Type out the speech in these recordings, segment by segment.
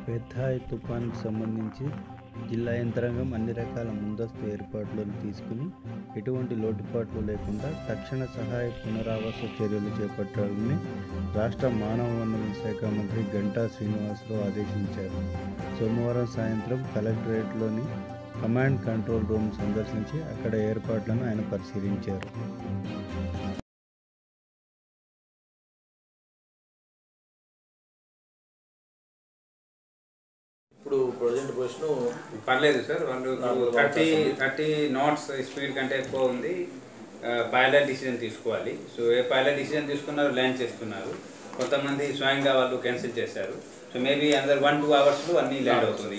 Phethai తుఫాన్కు సంబంధించి జిల్లా యంత్రాంగం అన్ని రకాల ముందస్తు ఏర్పాట్లను తీసుకుని ఎటువంటి లోటుపాట్లు లేకుండా తక్షణ సహాయ పునరావాస చర్యలు చేపట్టాలని రాష్ట్ర మానవ వనరుల శాఖ మంత్రి గంటా శ్రీనివాసరావు ఆదేశించారు సోమవారం సాయంత్రం కలెక్టరేట్లోని కమాండ్ కంట్రోల్ రూమ్ సందర్శించి అక్కడ ఏర్పాట్లను ఆయన పరిశీలించారు ఇప్పుడు ప్రజెంట్ పొజిషన్ పర్లేదు సార్ వాళ్ళు నాలుగు థర్టీ రోజులు థర్టీ నాట్స్ స్పీడ్ కంటే ఎక్కువ ఉంది పైలట్ డిసిజన్ తీసుకోవాలి సో ఏ పైలట్ డిసిజన్ తీసుకున్నారు ల్యాండ్ చేస్తున్నారు కొంతమంది స్వయంగా వాళ్ళు క్యాన్సిల్ చేశారు సో మేబీ అందరు వన్ టూ అవర్స్లో అన్ని ల్యాండ్ అవుతుంది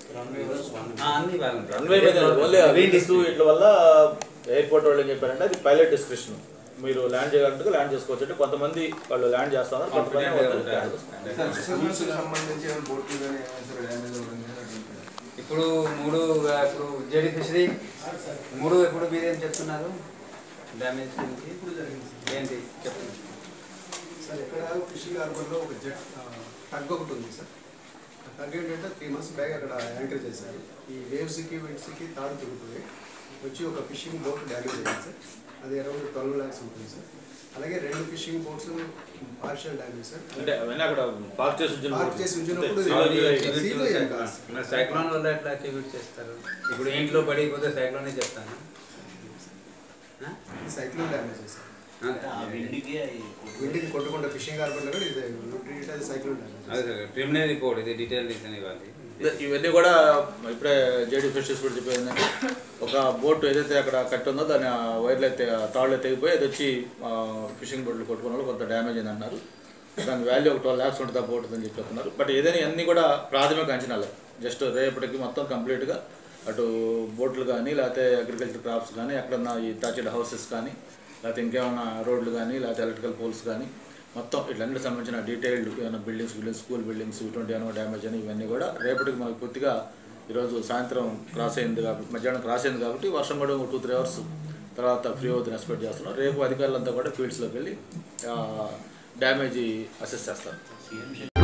ఆ, అన్ని బాగుంది రన్వే మీద ఓన్లీ విండ్స్ ఇట్ల వల్ల ఎయిర్పోర్ట్ వాళ్ళు ఏం చెప్పారంటే అది పైలట్ డిస్క్రిప్షన్ మీరు ల్యాండ్ చేయాలంటే ల్యాండ్ చేసుకోవచ్చు అంటే కొంతమంది వాళ్ళు ల్యాండ్ చేస్తున్నారు కొంతమంది Confident గా వాళ్ళు ఉంటారు. స్కూల్స్ సంబంధించి ఏమైనా బోట్లు కానీ ఏమైనా సరే డ్యామేజ్ అవ్వడం కానీ అట్లా ఇప్పుడు మూడు ఆ, ఇప్పుడు జేడి ఫిషరీ మూడు ఇప్పుడు మీరు ఏం చెప్తున్నారు డ్యామేజ్ గురించి ఇప్పుడు జరిగింది ఏంటి చెప్పండి సార్ ఇక్కడ ఫిషింగ్ హార్బర్లో ఒక జెట్ టగ్ ఒకటి ఉంది సార్ ఆ టగ్ ఏంటంటే త్రీ మంత్స్ బ్యాగ్ అక్కడ యాంకర్ చేశారు ఈ వేవ్స్కి విండ్స్కి తాడు తిరుగుతుంది వచ్చి ఒక ఫిషింగ్ బోట్ డ్యామేజ్ అయింది సార్ అది అరౌండ్ ట్వెల్వ్ ల్యాక్స్ ఉంటుంది సార్ అలాగే రెండు fishing boats partial damage sir అంటే అవన్నీ అక్కడ పార్క్ చేసి ఉంచిన పార్క్ చేసి ఉంచినప్పుడు అంతే. సీలో ఏం కాదు సార్. మరి సైక్లోన్ వల్ల ఎట్లా అట్రిబ్యూట్ చేస్తారు ఇప్పుడు ఇంట్లో పడిపోతే సైక్లోనే చెప్తాను ఆ? సైక్లోన్ డ్యామేజ్ సార్ అదే. విండికి కొట్టకుండా ఫిషింగ్ హార్బర్లో కూడా ఇది ట్రీట్ అది సైక్లోన్ డ్యామేజ్ అదే సార్ ప్రిమినరీ రిపోర్ట్ ఇది డీటెయిల్ రీజన్ ఇవ్వాలి ఇవన్నీ కూడా ఇప్పుడే జేడీ ఫెస్టివ్స్ కూడా చెప్పేది ఏంటంటే ఒక బోట్ ఏదైతే అక్కడ కట్టి ఉందో దాని ఆ వైర్లు అయితే ఆ తాళ్ళు తెగిపోయి అది వచ్చి ఆ, ఫిషింగ్ బోట్లు కొట్టుకున్న వాళ్ళు కొంత డ్యామేజ్ అయింది అన్నారు దాని వాల్యూ ఒక ట్వెల్వ్ ల్యాక్స్ ఉంటుంది ఆ బోట్ అని చెప్పి చెప్తున్నారు బట్ ఏదైనా అన్నీ కూడా ప్రాథమిక అంచనాలే జస్ట్ రేపటికి మొత్తం కంప్లీట్గా అటు బోట్లు కానీ లేకపోతే అగ్రికల్చర్ క్రాప్స్ కానీ ఎక్కడన్నా ఈ తాచెడ్ హౌసెస్ కానీ లేకపోతే ఇంకేమైనా రోడ్లు కానీ లేకపోతే ఎలక్ట్రికల్ పోల్స్ కానీ మొత్తం ఇట్లన్నిటికి సంబంధించిన డీటెయిల్డ్ ఏమైనా బిల్డింగ్స్ బిల్డింగ్స్ స్కూల్ బిల్డింగ్స్ ఇటువంటి ఏమైనా డ్యామేజ్ అని ఇవన్నీ కూడా రేపటికి మనకు పూర్తిగా ఈరోజు సాయంత్రం క్రాస్ అయింది కాబట్టి మధ్యాహ్నం క్రాస్ అయింది కాబట్టి వర్షం కూడా టూ త్రీ అవర్స్ తర్వాత ఫ్రీ అవుతుంది ఎక్స్పెక్ట్ చేస్తున్నాం రేపు అధికారులంతా కూడా ఫీల్డ్స్లోకి వెళ్ళి డ్యామేజ్ అసెస్ చేస్తారు